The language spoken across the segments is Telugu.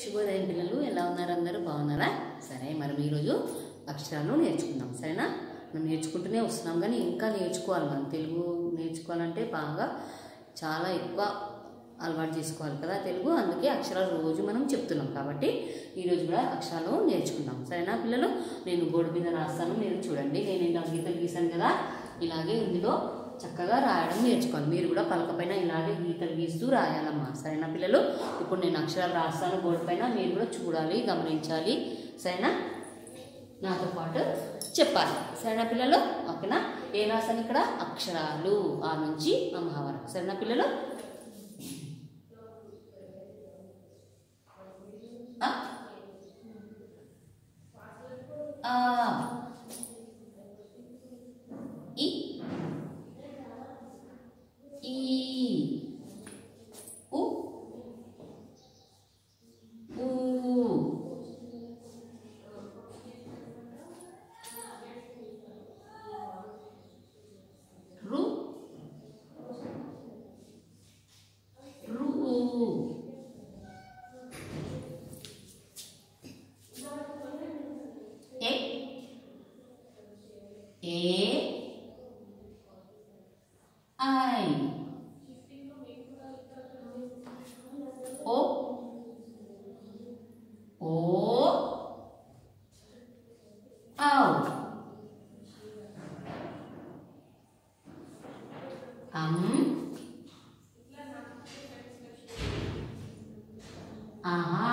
శుభోదయం పిల్లలు ఎలా ఉన్నారు అందరూ బాగున్నారా సరే మరి ఈరోజు అక్షరాలను నేర్చుకుందాం సరేనా మనం నేర్చుకుంటూనే వస్తున్నాం కానీ ఇంకా నేర్చుకోవాలి మనం తెలుగు నేర్చుకోవాలంటే బాగా చాలా ఎక్కువ అలవాటు చేసుకోవాలి కదా తెలుగు అందుకే అక్షరాలు రోజు మనం చెప్తున్నాం కాబట్టి ఈరోజు కూడా అక్షరాలు నేర్చుకుందాం సరేనా పిల్లలు నేను బోర్డు మీద రాస్తాను మీరు చూడండి నేను ఇలా గీతలు గీసాను కదా ఇలాగే ఇందులో చక్కగా రాయడం నేర్చుకోవాలి మీరు కూడా పలక పైన ఇలాగే గీతలు గీస్తూ రాయాలమ్మా సరేనా పిల్లలు ఇప్పుడు నేను అక్షరాలు రాస్తాను బోర్డు పైన మీరు కూడా చూడాలి గమనించాలి సరేనా నాతో పాటు చెప్పాలి సరేనా పిల్లలు ఓకేనా ఏం రాస్తాను ఇక్కడ అక్షరాలు ఆ నుంచి అమ్మ వరకు సరేనా పిల్లలు ఆ ఆ ఇ ఈ ఉ ఊ రు రు ఏ ఏ ఐ ఓ ఓ ఔ అం ఆహా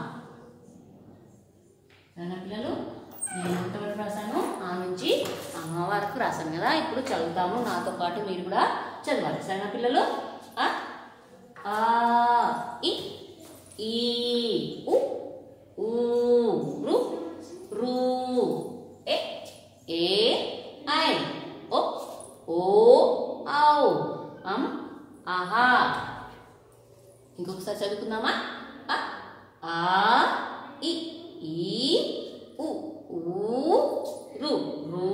సరేనా పిల్లలు నేను ఎంతవరకు రాశాను ఆ నుంచి అమ్మ వరకు రాశాను కదా ఇప్పుడు చదువుతాము నాతో పాటు మీరు కూడా చదవాలి సరేనా పిల్లలు ఆ ఆ ఇ ఈ ఉ ఊ రు రు ఏ ఏ ఐ ఓ ఓ ఔ అం ఆహా ఇంకొకసారి చదువుకుందామా ఆ ఆ ఇ ఈ ఉ ఊ రు రు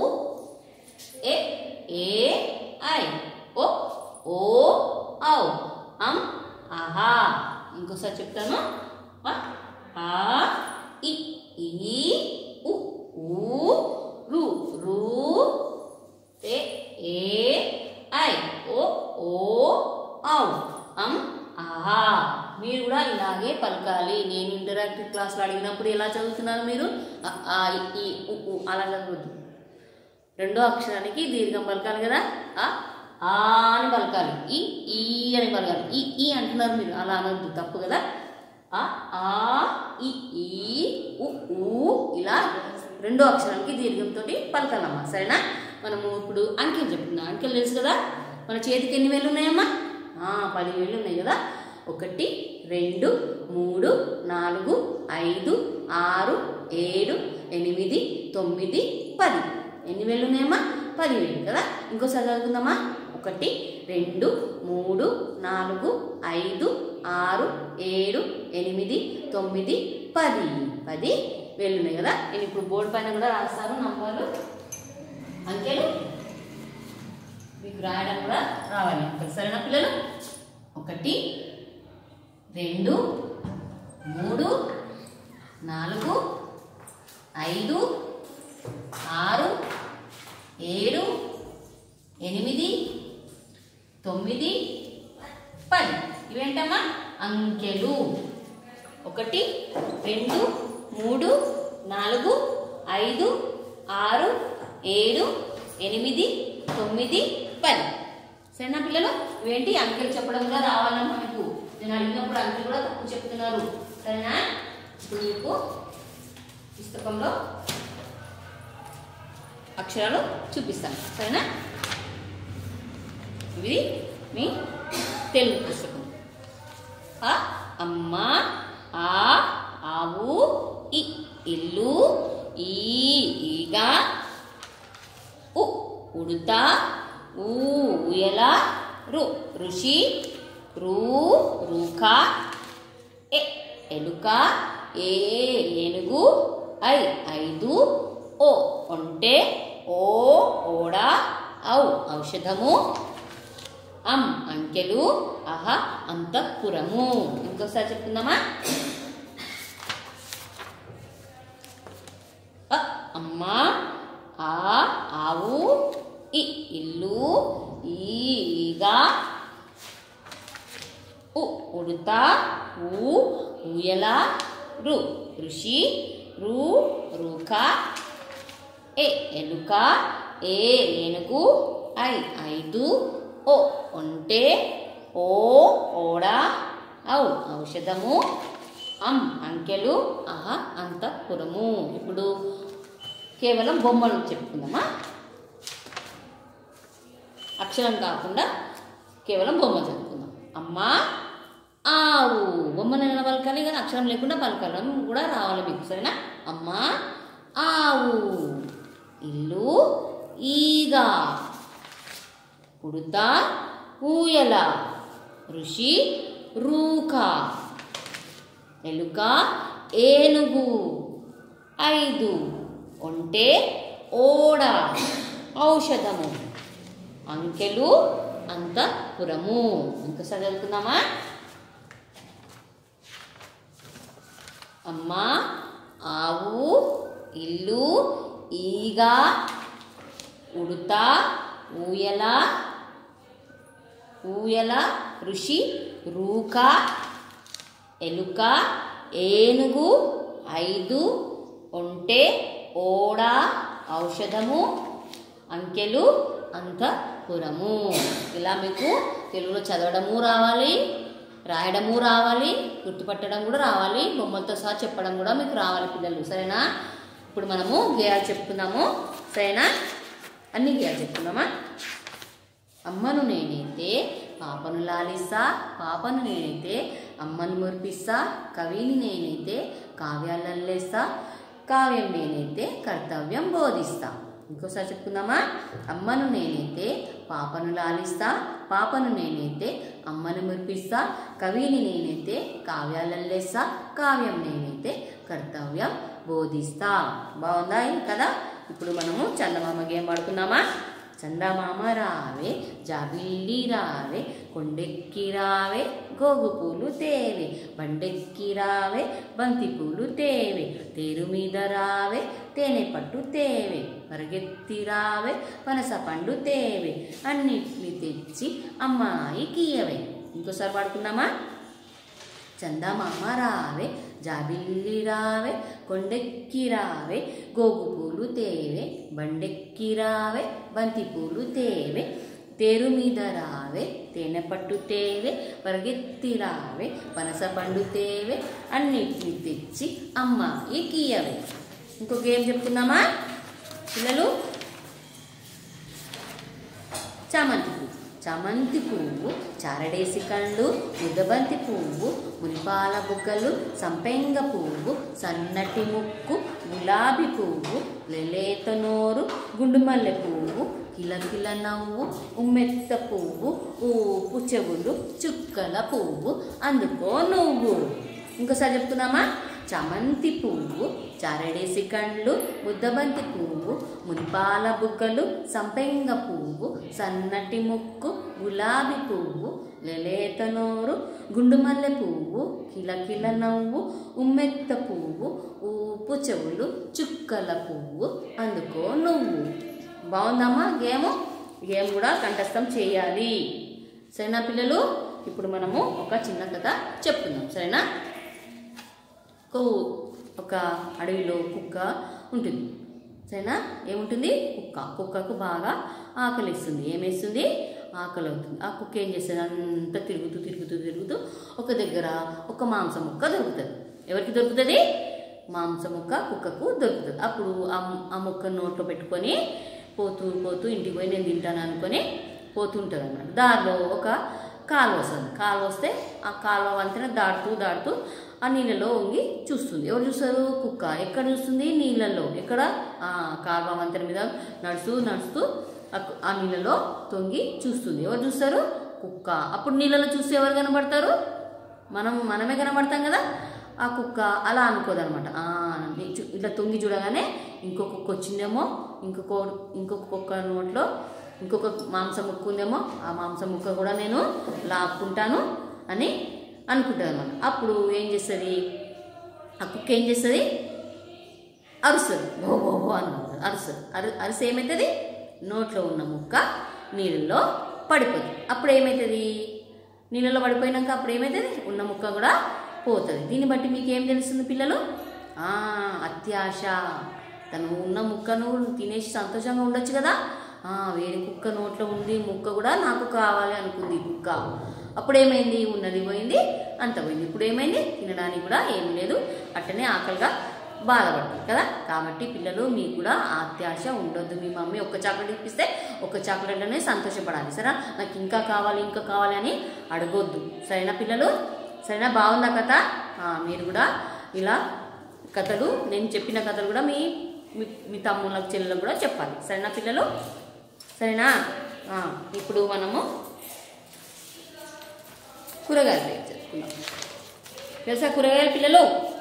ఏ ఏ ఐ ఓ ఓ ఔ అం ఆహా ఇంకోసారి చెప్తాను ఆ ఆ ఇ ఈ ఉ ఊ రు రు ఏ ఏ ఐ ఓ ఓ ఔ అం ఆహా మీరు కూడా ఇలాగే పలకాలి నేను ఇంటరాక్టివ్ క్లాస్లో అడిగినప్పుడు ఎలా చదువుతున్నారు మీరు అ, ఆ ఇ, ఈ ఉ ఊ అలా చదవద్దు రెండో అక్షరానికి దీర్ఘం పలకాలి కదా ఆ ఆ అని పలకాలి ఈ ఈ అని పలకాలి ఈ ఈ అంటున్నారు మీరు అలా అనొద్దు తప్పు కదా ఆ ఆ ఈ ఈ ఉ ఊ ఇలా రెండో అక్షరానికి దీర్ఘంతో పలకాలమ్మా సరేనా మనము ఇప్పుడు అంకెలు చెప్తున్నాం అంకెలు తెలుసు కదా మన చేతికి ఎన్ని వేలు ఉన్నాయమ్మా ఆ, పది వేలు ఉన్నాయి కదా ఒకటి రెండు మూడు నాలుగు ఐదు ఆరు ఏడు ఎనిమిది తొమ్మిది పది ఎన్ని వేలు ఉన్నాయమ్మా పది వేలు కదా ఇంకోసారి చదువుకుందామా ఒకటి రెండు మూడు నాలుగు ఐదు ఆరు ఏడు ఎనిమిది తొమ్మిది పది పది వేలు ఉన్నాయి కదా నేను ఇప్పుడు బోర్డు పైన కూడా రాస్తాను నంబర్లు అంకెలు మీకు రాయడం కూడా రావాలి ఇక్కడ సరేనా పిల్లలు ఒకటి రెండు మూడు నాలుగు ఐదు ఆరు ఏడు ఎనిమిది తొమ్మిది పది ఇవేంటమ్మా అంకెలు ఒకటి రెండు మూడు నాలుగు ఐదు ఆరు ఏడు ఎనిమిది తొమ్మిది పది సరేనా పిల్లలు ఇవేంటి అంకెలు చెప్పడం కూడా రావాలమ్మా మీకు నేను అడిగినప్పుడు అంకెలు కూడా తప్పు చెప్తున్నారు సరేనా ఇప్పుడు మీకు పుస్తకంలో అక్షరాలు చూపిస్తాను సరేనా ఇది మీ తెలుగు పుస్తకం అ అమ్మ ఆ ఆవు ఇ ఇల్లు ఈ ఈగ ఉ ఉడుత ఊ ఉయల రు ఋషి రూ రూక ఎ ఎలుక ఏ ఏనుగు ఐ ఐదు ఓ ఒంటె ఓ ఓడ ఔ ఔషధము అం అంకెలు అహ అంతఃపురము ఇంకోసారి చెప్తున్నామా అమ్మ ఆ ఆవు ఇ ఇల్లు ఈ ఈగ ఉ ఉడత ఊ ఊయల రు ఋషి రు రూక ఏ ఎలుక ఏ ఏనుగు ఐ ఐదు ఓ ఒంటె ఓ ఓడ ఔ ఔషధము అం అంకెలు అహ అంతఃపురము ఇప్పుడు కేవలం బొమ్మలు చెప్పుకుందామా అక్షరం కాకుండా కేవలం బొమ్మ చెప్పుకుందాం అమ్మ ఆవు బొమ్మను ఎలా పలకాలి కానీ అక్షరం లేకుండా పలకడం కూడా రావాలి మీకు సరేనా అమ్మ ఆవు ఇల్లు ఈగ ఉడుత ఊయల ఋషి రూక ఎలుక ఏనుగు ఐదు ఒంటె ఓడ ఔషధము అంకెలు అంతఃపురము ఇంకోసారి చదువుకుందామా అమ్మ ఆవు ఇల్లు ఈగ ఉడుత ఊయల ఊయల ఋషి రూక ఎలుక ఏనుగు ఐదు ఒంటె ఓడ ఔషధము అంకెలు అంతఃపురము ఇలా మీకు తెలుగులో చదవడము రావాలి రాయడము రావాలి గుర్తుపట్టడం కూడా రావాలి బొమ్మలతో సహా చెప్పడం కూడా మీకు రావాలి పిల్లలు సరేనా ఇప్పుడు మనము గేయాలు చెప్పుకుందాము సరేనా అన్ని గేయాలు చెప్పుకుందామా అమ్మను నేనైతే పాపను లాలిస్తా పాపను నేనైతే అమ్మను మురిపిస్తా కవిని నేనైతే కావ్యాలల్లేస్తా కావ్యం నేనైతే కర్తవ్యం బోధిస్తా ఇంకోసారి చెప్పుకుందామా అమ్మను నేనైతే పాపను లాలిస్తా పాపను నేనైతే అమ్మను మురిపిస్తా కవిని నేనైతే కావ్యాలల్లేస్తా కావ్యం నేనైతే కర్తవ్యం బోధిస్తా బాగుందా కదా ఇప్పుడు మనము చందమామ గేమ్ ఆడుకుందామా చందమామ రావే జాబిల్లి రావే కొండెక్కి రావే గోగు పూలు తేవే బండెక్కి రావే బంతి పూలు తేవే తేరు మీద రావే తేనె పట్టు తేవే పరిగెత్తి రావే పనస పండు తేవే అన్నిటిని తెచ్చి అమ్మాయికి ఇయ్యవే ఇంకోసారి పాడుకుందామా చందమామ రావే జాబిల్లి రావే కొండెక్కి రావే గోగు పూలు తేవే బండెక్కి రావే బంతి పూలు తేవే తేరు మీద రావే తేనె పట్టు తేవే పరిగెత్తి రావే పనస పండు తేవే అన్నిటిని తెచ్చి అమ్మాయి గీయవే ఇంకొక ఏం చెప్తున్నామా పిల్లలు చామంతి పువ్వు చామంతి పువ్వు చారడేసి కళ్ళు ముద్దబంతి పువ్వు మునిపాల బుగ్గలు సంపెంగ పువ్వు సన్నటి ముక్కు గులాబీ పువ్వు లెలేత నోరు గుండుమల్లె పువ్వు కిలకిల నవ్వు ఉమ్మెత్త పువ్వు ఊపు చెవులు చుక్కల పువ్వు అందుకో నువ్వు ఇంకోసారి చెప్తున్నామా చామంతి పువ్వు చారడేసి కండ్లు ముద్దబంతి పువ్వు మునిపాల బుగ్గలు సంపెంగ పువ్వు సన్నటి ముక్కు గులాబీ పువ్వు లెలేత నోరు గుండుమల్లె పువ్వు కిలకిల నవ్వు ఉమ్మెత్త పువ్వు ఊపు చెవులు చుక్కల పువ్వు అందుకో నువ్వు బాగుందమ్మా గేమ్ గేమ్ కూడా కంఠస్థం చేయాలి సరేనా పిల్లలు ఇప్పుడు మనము ఒక చిన్న కథ చెప్పుకుందాం సరేనా కొవ్వు ఒక అడవిలో కుక్క ఉంటుంది సరేనా ఏముంటుంది కుక్క కుక్కకు బాగా ఆకలిస్తుంది ఏమేస్తుంది ఆకలి అవుతుంది ఆ కుక్క ఏం చేస్తుంది అంతా తిరుగుతూ తిరుగుతూ తిరుగుతూ ఒక దగ్గర ఒక మాంసం ముక్క దొరుకుతుంది ఎవరికి దొరుకుతుంది మాంసం ముక్క కుక్కకు దొరుకుతుంది అప్పుడు ఆ ఆ ముక్క నోట్లో పెట్టుకొని పోతూ పోతూ ఇంటికి పోయి నేను తింటాను అనుకొని పోతుంటుంది అన్నమాట దారిలో ఒక కాలువ వస్తుంది కాలువ వస్తే ఆ కాలువ వంతెన దాటుతూ దాటుతూ ఆ నీళ్ళలో వంగి చూస్తుంది ఎవరు చూస్తారు కుక్క ఎక్కడ చూస్తుంది నీళ్ళల్లో ఎక్కడ ఆ కాలువ వంతెన మీద నడుస్తూ నడుస్తూ ఆ కు- ఆ నీళ్ళలో తొంగి చూస్తుంది ఎవరు చూస్తారు కుక్క అప్పుడు నీళ్ళలో చూస్తే ఎవరు కనబడతారు మనం మనమే కనబడతాం కదా ఆ కుక్క అలా అనుకోదనమాట ఆ, నీ చు- ఇట్లా తొంగి చూడగానే ఇంకొక కుక్క వచ్చిందేమో ఇంకొక ఇంకొక కుక్క నోట్లో ఇంకొక మాంసం ముక్క ఉందేమో ఆ మాంసం ముక్క కూడా నేను లాక్కుంటాను అని అనుకుంటుంది అనమాట అప్పుడు ఏం చేస్తుంది ఆ కుక్క ఏం చేస్తుంది అరుస్తుంది ఓ ఓ ఓ అని అరుస్తుంది అరు అరిసి ఏమవుతుంది నోట్లో ఉన్న ముక్క నీళ్ళల్లో పడిపోతుంది అప్పుడు ఏమవుతుంది నీళ్ళలో పడిపోయినాక అప్పుడు ఏమవుతుంది ఉన్న ముక్క కూడా పోతుంది దీన్ని బట్టి మీకు ఏం తెలుస్తుంది పిల్లలు ఆ, అత్యాశ తను ఉన్న ముక్కను తినేసి సంతోషంగా ఉండొచ్చు కదా ఆ, వేరే కుక్క నోట్లో ఉంది ముక్క కూడా నాకు కావాలి అనుకుంది ఈ కుక్క అప్పుడు ఏమైంది ఉన్నది పోయింది అంత పోయింది ఇప్పుడు ఏమైంది తినడానికి కూడా ఏమీ లేదు అట్టనే ఆకలిగా బాధపడుతుంది కదా కాబట్టి పిల్లలు మీకు కూడా ఆ అత్యాశ ఉండొద్దు మీ మమ్మీ ఒక్క చాక్లెట్ ఇప్పిస్తే ఒక్క చాక్లెట్లోనే సంతోషపడాలి సరే నాకు ఇంకా కావాలి ఇంకా కావాలి అని అడగొద్దు సరేనా పిల్లలు సరేనా బాగుందా కథ ఆ, మీరు కూడా ఇలా కథలు నేను చెప్పిన కథలు కూడా మీ మీ మీ తమ్ముళ్ళకి చెల్లెలకు కూడా చెప్పాలి సరేనా పిల్లలు సరేనా ఆ, ఇప్పుడు మనము కూరగాయలు రేపు చెప్పుకుందాం తెలుసా కూరగాయలు పిల్లలు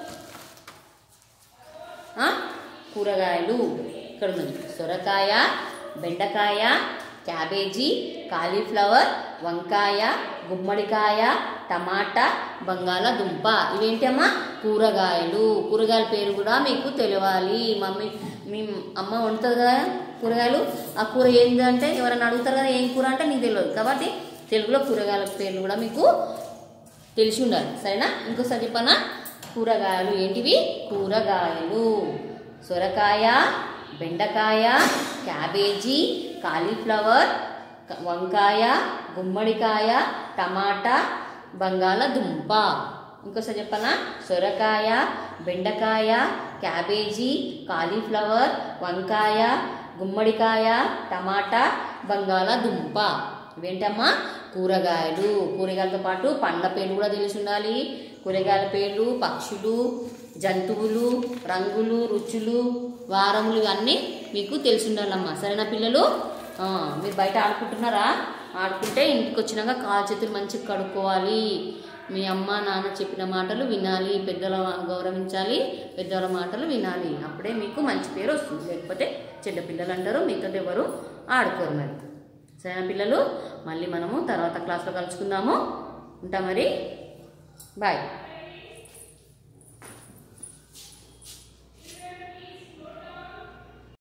ఆ? కూరగాయలు ఇక్కడ ఉన్నది సొరకాయ బెండకాయ క్యాబేజీ కాలీఫ్లవర్ వంకాయ గుమ్మడికాయ టమాటా బంగాళదుంప ఇవేంటి అమ్మా కూరగాయలు కూరగాయల పేరు కూడా మీకు తెలియాలి మమ్మీ మీ అమ్మ వండుతుంది కదా కూరగాయలు ఆ కూర ఏంది అంటే ఎవరైనా అడుగుతారు కదా ఏం కూర అంటే నీకు తెలియదు కాబట్టి తెలుగులో కూరగాయల పేర్లు కూడా మీకు తెలిసి ఉండాలి సరేనా ఇంకోసారి చెప్పనా కూరగాయలు ఏంటివి కూరగాయలు సొరకాయ బెండకాయ క్యాబేజీ కాలీఫ్లవర్ క- వంకాయ గుమ్మడికాయ టమాటా బంగాళదుంప ఇంకోసారి చెప్పనా సొరకాయ బెండకాయ క్యాబేజీ కాలీఫ్లవర్ వంకాయ గుమ్మడికాయ టమాటా బంగాళదుంప ఇవేంటమ్మా కూరగాయలు కూరగాయలతో పాటు పండ్ల పేర్లు కూడా తెలిసి ఉండాలి కూరగాయల పేర్లు పక్షులు జంతువులు రంగులు రుచులు వారములు ఇవన్నీ మీకు తెలిసి ఉండాలమ్మా సరేనా పిల్లలు ఆ, మీరు బయట ఆడుకుంటున్నారా ఆడుకుంటే ఇంటికి వచ్చినాక కాలు చేతులు మంచిగా కడుక్కోవాలి మీ అమ్మ నాన్న చెప్పిన మాటలు వినాలి పెద్దల గౌరవించాలి పెద్దల మాటలు వినాలి అప్పుడే మీకు మంచి పేరు వస్తుంది లేకపోతే చెడ్డ పిల్లలు అంటారు మీతో ఎవరు ఆడుకోరు మరి సరేనా పిల్లలు మళ్ళీ మనము తర్వాత క్లాస్లో కలుసుకుందాము ఉంటా మరి బాయ్